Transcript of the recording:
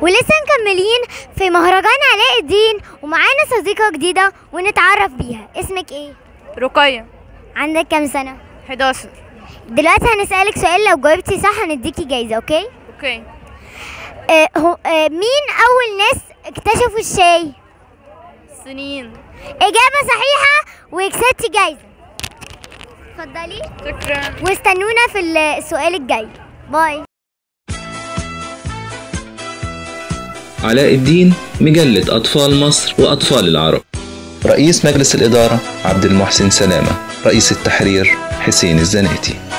ولسه مكملين في مهرجان علاء الدين ومعانا صديقة جديدة ونتعرف بيها اسمك ايه؟ رقية عندك كام سنة؟ 11 دلوقتي هنسألك سؤال لو جاوبتي صح هنديكي جايزة اوكي؟ اوكي آه هو آه مين أول ناس اكتشفوا الشاي؟ سنين إجابة صحيحة وكسبتي جايزة اتفضلي شكرا واستنونا في السؤال الجاي باي علاء الدين مجلة أطفال مصر وأطفال العرب رئيس مجلس الإدارة عبد المحسن سلامة رئيس التحرير حسين الزناتي